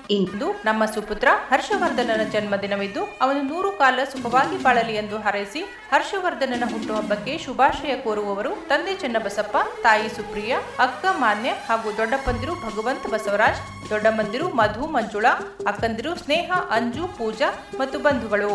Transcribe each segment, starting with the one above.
ಇಂದು ನಮ್ಮ ಸುಪುತ್ರ ಹರ್ಷವರ್ಧನನ ಜನ್ಮದಿನವಿದ್ದು ಅವನು ನೂರು ಕಾಲ ಸುಖವಾಗಿ ಬಾಳಲಿ ಎಂದು ಹಾರೈಸಿ ಹರ್ಷವರ್ಧನನ ಹುಟ್ಟುಹಬ್ಬಕ್ಕೆ ಶುಭಾಶಯ ಕೋರುವವರು ತಂದೆ ಚೆನ್ನಬಸಪ್ಪ ತಾಯಿ ಸುಪ್ರಿಯ ಅಕ್ಕ ಮಾನ್ಯ ಹಾಗೂ ದೊಡ್ಡಪ್ಪಂದಿರು ಭಗವಂತ ಬಸವರಾಜ್ ದೊಡ್ಡಮ್ಮಂದಿರು ಮಧು ಮಂಜುಳಾ ಅಕ್ಕಂದಿರು ಸ್ನೇಹ ಅಂಜು ಪೂಜಾ ಮತ್ತು ಬಂಧುಗಳು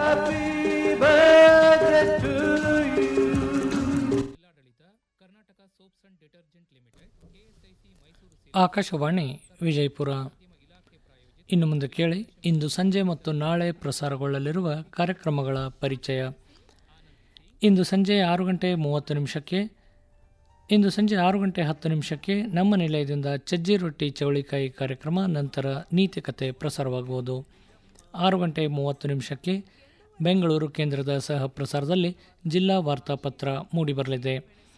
ಆಕಾಶವಾಣಿ ವಿಜಯಪುರ ಇನ್ನು ಮುಂದೆ ಕೇಳಿ ಇಂದು ಸಂಜೆ ಮತ್ತು ನಾಳೆ ಪ್ರಸಾರಗೊಳ್ಳಲಿರುವ ಕಾರ್ಯಕ್ರಮಗಳ ಪರಿಚಯ ಇಂದು ಸಂಜೆ ಆರು ಗಂಟೆ ಮೂವತ್ತು ನಿಮಿಷಕ್ಕೆ ಇಂದು ಸಂಜೆ ಆರು ಗಂಟೆ ಹತ್ತು ನಿಮಿಷಕ್ಕೆ ನಮ್ಮ ನಿಲಯದಿಂದ ಚಜ್ಜಿ ರೊಟ್ಟಿ ಚವಳಿಕಾಯಿ ಕಾರ್ಯಕ್ರಮ ನಂತರ ನೀತಿಕತೆ ಪ್ರಸಾರವಾಗುವುದು ಆರು ಗಂಟೆ ಮೂವತ್ತು ನಿಮಿಷಕ್ಕೆ ಬೆಂಗಳೂರು ಕೇಂದ್ರದ ಸಹ ಪ್ರಸಾರದಲ್ಲಿ ಜಿಲ್ಲಾ ವಾರ್ತಾಪತ್ರ ಮೂಡಿಬರಲಿದೆ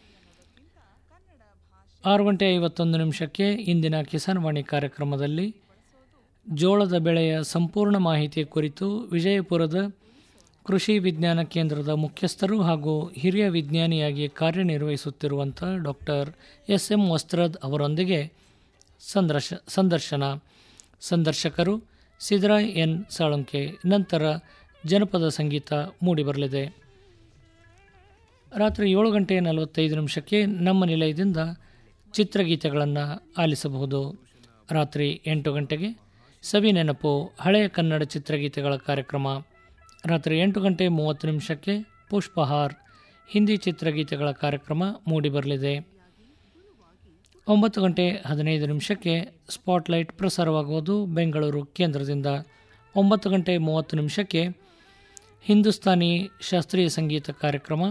ಆರು ಗಂಟೆ ಐವತ್ತೊಂದು ನಿಮಿಷಕ್ಕೆ ಇಂದಿನ ಕಿಸಾನ್ ವಾಣಿ ಕಾರ್ಯಕ್ರಮದಲ್ಲಿ ಜೋಳದ ಬೆಳೆಯ ಸಂಪೂರ್ಣ ಮಾಹಿತಿ ಕುರಿತು ವಿಜಯಪುರದ ಕೃಷಿ ವಿಜ್ಞಾನ ಕೇಂದ್ರದ ಮುಖ್ಯಸ್ಥರು ಹಾಗೂ ಹಿರಿಯ ವಿಜ್ಞಾನಿಯಾಗಿ ಕಾರ್ಯನಿರ್ವಹಿಸುತ್ತಿರುವಂಥ ಡಾಕ್ಟರ್ ಎಸ್ ಎಂ ವಸ್ತ್ರದ್ ಅವರೊಂದಿಗೆ ಸಂದರ್ಶ ಸಂದರ್ಶನ ಸಂದರ್ಶಕರು ಸಿದ್ದರಾಯ್ ಎನ್ ಸಾಳುಂಕೆ ನಂತರ ಜನಪದ ಸಂಗೀತ ಮೂಡಿಬರಲಿದೆ ರಾತ್ರಿ ಏಳು ಗಂಟೆ ನಲವತ್ತೈದು ನಿಮಿಷಕ್ಕೆ ನಮ್ಮ ನಿಲಯದಿಂದ ಚಿತ್ರಗೀತೆಗಳನ್ನು ಆಲಿಸಬಹುದು ರಾತ್ರಿ ಎಂಟು ಗಂಟೆಗೆ ಸವಿ ನೆನಪು ಹಳೆಯ ಕನ್ನಡ ಚಿತ್ರಗೀತೆಗಳ ಕಾರ್ಯಕ್ರಮ ರಾತ್ರಿ ಎಂಟು ಗಂಟೆ ಮೂವತ್ತು ನಿಮಿಷಕ್ಕೆ ಪುಷ್ಪಹಾರ್ ಹಿಂದಿ ಚಿತ್ರಗೀತೆಗಳ ಕಾರ್ಯಕ್ರಮ ಮೂಡಿಬರಲಿದೆ ಒಂಬತ್ತು ಗಂಟೆ ಹದಿನೈದು ನಿಮಿಷಕ್ಕೆ ಸ್ಪಾಟ್ಲೈಟ್ ಪ್ರಸಾರವಾಗುವುದು ಬೆಂಗಳೂರು ಕೇಂದ್ರದಿಂದ ಒಂಬತ್ತು ಗಂಟೆ ಮೂವತ್ತು ನಿಮಿಷಕ್ಕೆ ಹಿಂದೂಸ್ತಾನಿ ಶಾಸ್ತ್ರೀಯ ಸಂಗೀತ ಕಾರ್ಯಕ್ರಮ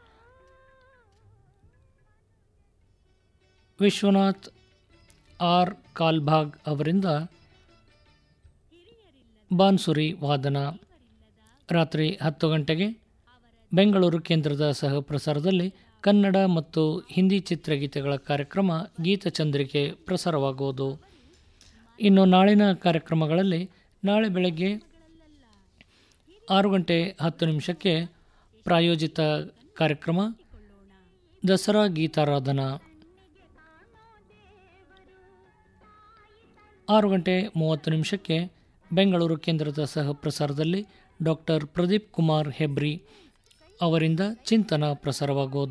ವಿಶ್ವನಾಥ್ ಆರ್ ಕಾಲ್ಭಾಗ್ ಅವರಿಂದ ಬಾನ್ಸುರಿ ವಾದನ ರಾತ್ರಿ ಹತ್ತು ಗಂಟೆಗೆ ಬೆಂಗಳೂರು ಕೇಂದ್ರದ ಸಹ ಪ್ರಸಾರದಲ್ಲಿ ಕನ್ನಡ ಮತ್ತು ಹಿಂದಿ ಚಿತ್ರಗೀತೆಗಳ ಕಾರ್ಯಕ್ರಮ ಗೀತಚಂದ್ರಿಕೆ ಪ್ರಸಾರವಾಗುವುದು ಇನ್ನು ನಾಳಿನ ಕಾರ್ಯಕ್ರಮಗಳಲ್ಲಿ ನಾಳೆ ಬೆಳಗ್ಗೆ ಆರು ಗಂಟೆ ಹತ್ತು ನಿಮಿಷಕ್ಕೆ ಪ್ರಾಯೋಜಿತ ಕಾರ್ಯಕ್ರಮ ದಸರಾ ಗೀತಾರಾಧನಾ ಆರು ಗಂಟೆ ಮೂವತ್ತು ನಿಮಿಷಕ್ಕೆ ಬೆಂಗಳೂರು ಕೇಂದ್ರದ ಸಹ ಪ್ರಸಾರದಲ್ಲಿ ಡಾಕ್ಟರ್ ಪ್ರದೀಪ್ ಕುಮಾರ್ ಹೆಬ್ರಿ ಅವರಿಂದ ಚಿಂತನ ಪ್ರಸಾರವಾಗುವುದು